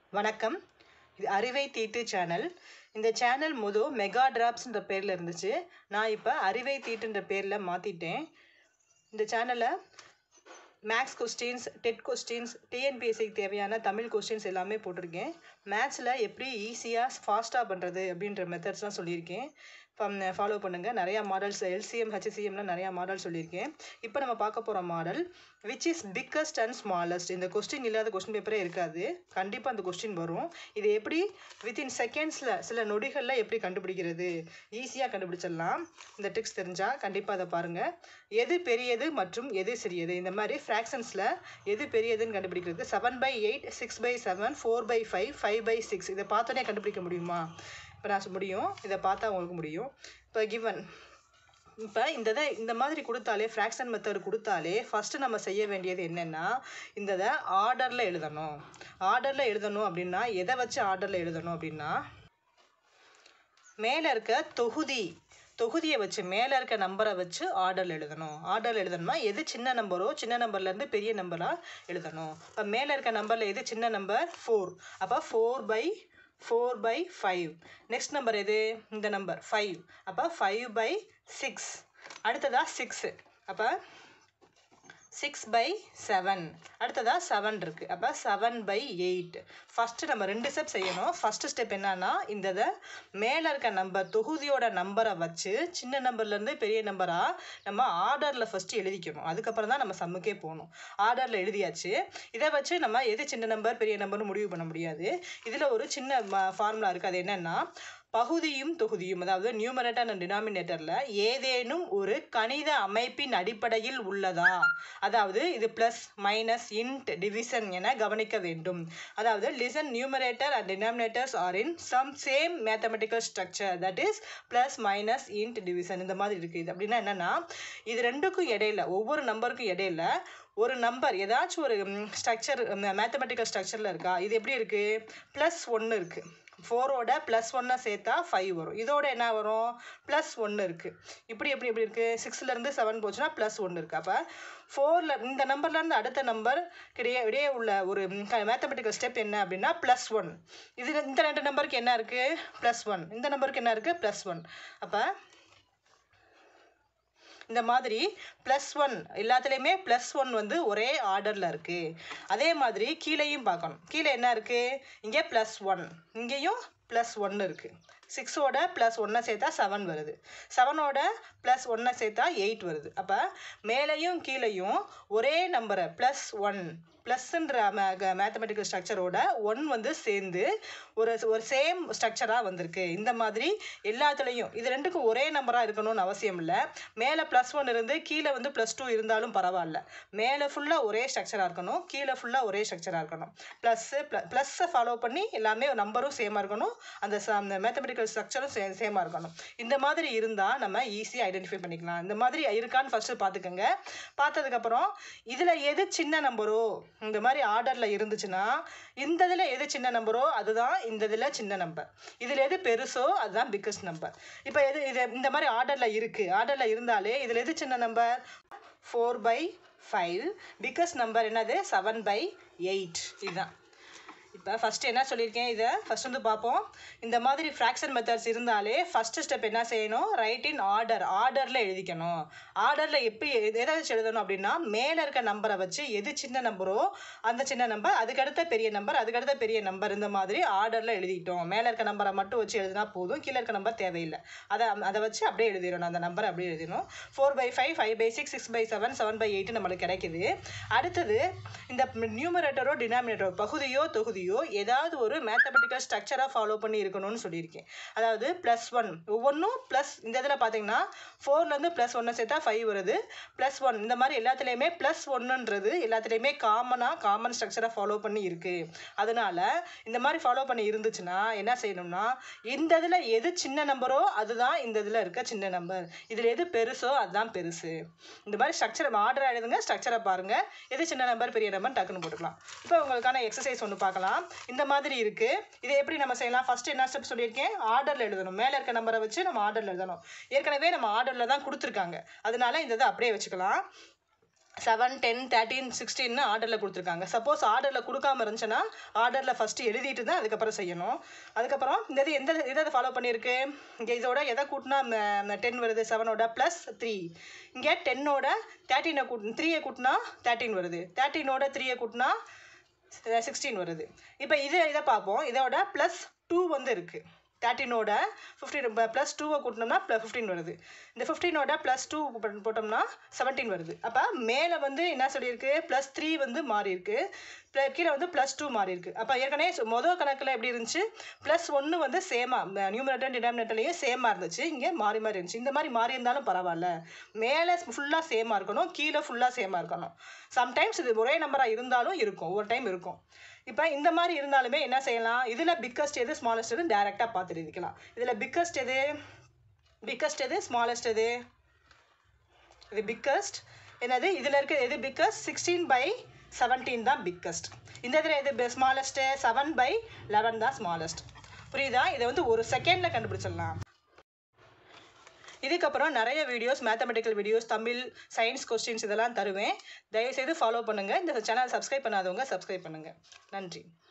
வணக்கம் இது அறிவை தீட்டு சேனல் இந்த சேனல் முது மெகா டிராப்ஸ்ன்ற பேரில் இருந்துச்சு நான் இப்போ அறிவை தீட்டுன்ற பேரில் மாற்றிட்டேன் இந்த சேனலை மேக்ஸ் கொஸ்டின்ஸ் டெட் கொஸ்டின்ஸ் டிஎன்பிஎஸ்சிக்கு தேவையான தமிழ் கொஸ்டின்ஸ் எல்லாமே போட்டிருக்கேன் மேத்ஸில் எப்படி ஈஸியாக ஃபாஸ்ட்டாக பண்ணுறது அப்படின்ற மெத்தட்ஸ்லாம் சொல்லியிருக்கேன் ஃபாலோ பண்ணுங்கள் நிறையா மாடல்ஸ் எல்சிஎம் ஹெச்சிஎம்லாம் நிறையா மாடல் சொல்லியிருக்கேன் இப்போ நம்ம பார்க்க போகிற model which is biggest and smallest இந்த கொஸ்டின் இல்லாத கொஸ்டின் பேப்பரே இருக்காது கண்டிப்பாக அந்த கொஸ்டின் வரும் இது எப்படி வித்தின் செகண்ட்ஸில் சில நொடிகளில் எப்படி கண்டுபிடிக்கிறது ஈஸியாக கண்டுபிடிச்சிடலாம் இந்த ட்ரிக்ஸ் தெரிஞ்சால் கண்டிப்பாக அதை பாருங்கள் எது பெரியது மற்றும் எது சிறியது இந்த மாதிரி ஃப்ராக்ஷன்ஸில் எது பெரியதுன்னு கண்டுபிடிக்கிறது seven by eight six by seven four by five five by six இதை பார்த்தோன்னே கண்டுபிடிக்க முடியுமா இப்போ நான் முடியும் இதை பார்த்தா உங்களுக்கு முடியும் இப்போ கிவன் இப்போ இந்த இதை இந்த மாதிரி கொடுத்தாலே ஃப்ராக்ஷன் மெத்தட் கொடுத்தாலே ஃபஸ்ட்டு நம்ம செய்ய வேண்டியது என்னென்னா இந்த இதை ஆர்டரில் எழுதணும் ஆர்டரில் எழுதணும் அப்படின்னா எதை வச்சு ஆர்டரில் எழுதணும் அப்படின்னா மேலே இருக்க தொகுதி தொகுதியை வச்சு மேலே இருக்க நம்பரை வச்சு ஆர்டரில் எழுதணும் ஆர்டரில் எழுதணும்னா எது சின்ன நம்பரோ சின்ன நம்பர்லேருந்து பெரிய நம்பராக எழுதணும் இப்போ மேலே இருக்க நம்பரில் எது சின்ன நம்பர் ஃபோர் அப்போ four by four by five next number எது இந்த நம்பர் ஃபைவ் அப்போ ஃபைவ் பை சிக்ஸ் அடுத்ததாக சிக்ஸு அப்போ சிக்ஸ் பை செவன் அடுத்ததாக செவன் இருக்குது அப்போ செவன் பை எயிட் ஃபஸ்ட்டு நம்ம ரெண்டு ஸ்டெப் செய்யணும் ஃபஸ்ட்டு ஸ்டெப் என்னன்னா இந்த இதை மேலே இருக்க நம்பர் தொகுதியோட நம்பரை வச்சு சின்ன நம்பர்லேருந்து பெரிய நம்பராக நம்ம ஆர்டரில் ஃபஸ்ட்டு எழுதிக்கணும் அதுக்கப்புறம் தான் நம்ம சம்முக்கே போகணும் ஆர்டரில் எழுதியாச்சு இதை வச்சு நம்ம எது சின்ன நம்பர் பெரிய நம்பர்னு முடிவு பண்ண முடியாது இதில் ஒரு சின்ன ஃபார்முலா இருக்குது அது என்னென்னா பகுதியும் தொகுதியும் அதாவது நியூமரேட்டர் அண்ட் டினாமினேட்டரில் ஏதேனும் ஒரு கணித அமைப்பின் அடிப்படையில் உள்ளதா அதாவது இது ப்ளஸ் மைனஸ் இன்ட் டிவிஷன் என கவனிக்க வேண்டும் அதாவது listen numerator and denominators are in some same mathematical structure that is plus minus and division இந்த மாதிரி இருக்குது இது அப்படின்னா என்னென்னா இது ரெண்டுக்கும் இடையில ஒவ்வொரு நம்பருக்கும் இடையில ஒரு நம்பர் ஏதாச்சும் ஒரு ஸ்ட்ரக்சர் மேத்தமெட்டிக்கல் ஸ்ட்ரக்சரில் இருக்கா இது எப்படி இருக்குது ப்ளஸ் ஒன்று இருக்குது ஃபோரோட ப்ளஸ் ஒன்னை சேர்த்தா ஃபைவ் வரும் இதோட என்ன வரும் ப்ளஸ் ஒன்று இருக்குது இப்படி எப்படி எப்படி இருக்குது சிக்ஸ்லேருந்து செவன் போச்சுன்னா ப்ளஸ் ஒன்று இருக்குது அப்போ ஃபோரில் இந்த நம்பர்லேருந்து அடுத்த நம்பர் கிடையே இடையே உள்ள ஒரு மேத்தமெட்டிக்கல் ஸ்டெப் என்ன அப்படின்னா ப்ளஸ் ஒன் இது இந்த ரெண்டு நம்பருக்கு என்ன இருக்குது ப்ளஸ் ஒன் இந்த நம்பருக்கு என்ன இருக்குது ப்ளஸ் ஒன் அப்போ இந்த மாதிரி ப்ளஸ் ஒன் எல்லாத்துலேயுமே ப்ளஸ் ஒன் வந்து ஒரே ஆர்டரில் இருக்குது அதே மாதிரி கீழேயும் பார்க்கணும் கீழே என்ன இருக்குது இங்கே ப்ளஸ் ஒன் இங்கேயும் ப்ளஸ் ஒன்று இருக்குது சிக்ஸோட ப்ளஸ் ஒன்றை சேர்த்தா செவன் வருது செவனோட ப்ளஸ் ஒன்றை சேர்த்தா எயிட் வருது அப்போ மேலேயும் கீழேயும் ஒரே நம்பரை ப்ளஸ் ஒன் ப்ளஸ்ன்ற மேத்தமெட்டிக்கல் ஸ்ட்ரக்சரோட ஒன் வந்து சேர்ந்து ஒரு ஒரு சேம் ஸ்ட்ரக்சராக வந்திருக்கு இந்த மாதிரி எல்லாத்துலேயும் இது ரெண்டுக்கும் ஒரே நம்பராக இருக்கணும்னு அவசியம் இல்லை மேலே ப்ளஸ் ஒன் இருந்து கீழே வந்து ப்ளஸ் டூ இருந்தாலும் பரவாயில்ல மேலே ஃபுல்லாக ஒரே ஸ்ட்ரக்சராக இருக்கணும் கீழே ஃபுல்லாக ஒரே ஸ்ட்ரக்சராக இருக்கணும் ப்ளஸ்ஸு ப்ள ப்ளஸ்ஸை ஃபாலோ பண்ணி எல்லாமே நம்பரும் சேமாக இருக்கணும் அந்த அந்த மேத்தமெட்டிக்கல் ஸ்ட்ரக்சரும் சே சேமாக இருக்கணும் இந்த மாதிரி இருந்தால் நம்ம ஈஸியாக ஐடென்டிஃபை பண்ணிக்கலாம் இந்த மாதிரி இருக்கான்னு ஃபஸ்ட்டு பார்த்துக்கோங்க பார்த்ததுக்கப்புறம் இதில் எது சின்ன நம்பரோ இந்த மாதிரி ஆர்டரில் இருந்துச்சுன்னா இந்த இதில் எது சின்ன நம்பரோ அதுதான் இந்த இதில் சின்ன நம்பர் இதில் எது பெருசோ அதுதான் பிக்கஸ்ட் நம்பர் இப்போ எது இது இந்த மாதிரி ஆர்டரில் இருக்குது ஆர்டரில் இருந்தாலே இதில் எது சின்ன number four by five biggest number என்னது செவன் பை எயிட் இதுதான் இப்போ ஃபஸ்ட்டு என்ன சொல்லியிருக்கேன் இதை ஃபஸ்ட் வந்து பார்ப்போம் இந்த மாதிரி ஃப்ராக்ஷன் மெத்தட்ஸ் இருந்தாலே ஃபஸ்ட்டு ஸ்டெப் என்ன செய்யணும் ரைட் இன் ஆர்டர் ஆர்டரில் எழுதிக்கணும் ஆர்டரில் எப்படி எதாச்சும் எழுதணும் அப்படின்னா மேலே இருக்க நம்பரை வச்சு எது சின்ன நம்பரோ அந்த சின்ன நம்பர் அதுக்கடுத்த பெரிய நம்பர் அதுக்கடுத்த பெரிய நம்பர் இந்த மாதிரி ஆர்டரில் எழுதிட்டோம் மேலே இருக்க நம்பரை மட்டும் வச்சு எழுதினா போதும் கீழே இருக்க நம்பர் தேவையில்லை அதை அதை வச்சு அப்படியே எழுதிடணும் அந்த நம்பரை அப்படியே எழுதிடணும் four by five five by six six by seven seven by eight நம்மளுக்கு கிடைக்குது அடுத்தது இந்த நியூமரேட்டரோ டினாமினேட்டரோ பகுதியோ தொகுதியோ தொகுதியோ ஏதாவது ஒரு மேத்தமெட்டிக்கல் ஸ்ட்ரக்சராக ஃபாலோ பண்ணி இருக்கணும்னு சொல்லியிருக்கேன் அதாவது ப்ளஸ் ஒன் ஒவ்வொன்றும் ப்ளஸ் இந்த இதில் பார்த்தீங்கன்னா ஃபோர்லேருந்து ப்ளஸ் ஒன்று சேர்த்தா ஃபைவ் வருது ப்ளஸ் ஒன் இந்த மாதிரி எல்லாத்துலேயுமே ப்ளஸ் ஒன்றுன்றது எல்லாத்துலேயுமே காமனாக காமன் ஸ்ட்ரக்சரை ஃபாலோ பண்ணி இருக்குது அதனால் இந்த மாதிரி ஃபாலோ பண்ணி இருந்துச்சுன்னா என்ன செய்யணும்னா இந்த இதில் எது சின்ன நம்பரோ அதுதான் இந்த இதில் இருக்க சின்ன நம்பர் இதில் எது பெருசோ அதுதான் பெருசு இந்த மாதிரி ஸ்ட்ரக்சரை ஆர்டர் எழுதுங்க ஸ்ட்ரக்சரை பாருங்கள் எது சின்ன நம்பர் பெரிய நம்பர் டக்குன்னு போட்டுக்கலாம் இப்போ உங்களுக்கான எக்ஸசைஸ் ஒன்று பார்க்கலாம் இந்த மாதிரி இருக்குது இதை எப்படி நம்ம செய்யலாம் ஃபஸ்ட்டு என்ன ஸ்டெப் சொல்லியிருக்கேன் ஆர்டரில் எழுதணும் மேலே இருக்க நம்பரை வச்சு நம்ம ஆர்டரில் எழுதணும் ஏற்கனவே நம்ம ஆர்டரில் தான் கொடுத்துருக்காங்க அதனால இந்த இதை அப்படியே வச்சுக்கலாம் செவன் டென் தேர்ட்டீன் சிக்ஸ்டீன்னு ஆர்டரில் கொடுத்துருக்காங்க சப்போஸ் ஆர்டரில் கொடுக்காம இருந்துச்சுன்னா ஆர்டரில் ஃபஸ்ட்டு எழுதிட்டு தான் அதுக்கப்புறம் செய்யணும் அதுக்கப்புறம் இந்த இது எந்த இதை ஃபாலோ பண்ணியிருக்கு இங்கே இதோட எதை கூட்டினா டென் வருது செவனோட ப்ளஸ் த்ரீ இங்கே டென்னோட தேர்ட்டீனை கூட் த்ரீயை கூட்டினா தேர்ட்டீன் வருது தேர்ட்டீனோட த்ரீயை கூட்டினா சிக்ஸ்டீன் வருது இப்போ இது இதை பார்ப்போம் இதோட ப்ளஸ் டூ வந்து இருக்குது தேர்ட்டினோட ஃபிஃப்டீன் ப்ளஸ் டூவை கூட்டினோம்னா ப்ளஸ் ஃபிஃப்டீன் வருது இந்த ஃபிஃப்டீனோட ப்ளஸ் டூ போட்டோம்னா செவன்டீன் வருது அப்போ மேலே வந்து என்ன சொல்லியிருக்கு ப்ளஸ் த்ரீ வந்து மாறி இருக்கு ப்ள- கீழே வந்து ப்ளஸ் டூ மாறி இருக்கு அப்போ ஏற்கனவே சொ- மொதல் கணக்கில் எப்படி இருந்துச்சு ப்ளஸ் ஒன்று வந்து சேமாக நியூமினேட்டர் டினாமினேட்டர்லேயும் சேமாக இருந்துச்சு இங்கே மாறி மாறி இருந்துச்சு இந்த மாதிரி மாறி இருந்தாலும் பரவாயில்ல மேலே ஃபுல்லாக சேமாக இருக்கணும் கீழே ஃபுல்லாக சேமாக இருக்கணும் சம்டைம்ஸ் இது ஒரே நம்பராக இருந்தாலும் இருக்கும் ஒரு டைம் இருக்கும் இப்போ இந்த மாதிரி இருந்தாலுமே என்ன செய்யலாம் இதில் பிக்கஸ்ட் எது ஸ்மாலஸ்ட் எது டேரெக்டாக பார்த்து எழுதிக்கலாம் இதில் பிக்கஸ்ட் எது பிக்கஸ்ட் எது ஸ்மாலஸ்ட் எது இது பிக்கஸ்ட் என்னது இதில் இருக்க எது பிக்கஸ்ட் சிக்ஸ்டீன் பை செவன்டீன் தான் பிக்கஸ்ட் இந்த இதில் எது ஸ்மாலஸ்ட்டு செவன் பை லெவன் தான் ஸ்மாலஸ்ட் புரியுதா இதை வந்து ஒரு செகண்டில் கண்டுபிடிச்சிடலாம் இதுக்கப்புறம் நிறைய videos mathematical videos Tamil science questions இதெல்லாம் தருவேன் தயவுசெய்து ஃபாலோ பண்ணுங்கள் இந்த சேனல் சப்ஸ்கிரைப் பண்ணாதவங்க சப்ஸ்கிரைப் பண்ணுங்கள் நன்றி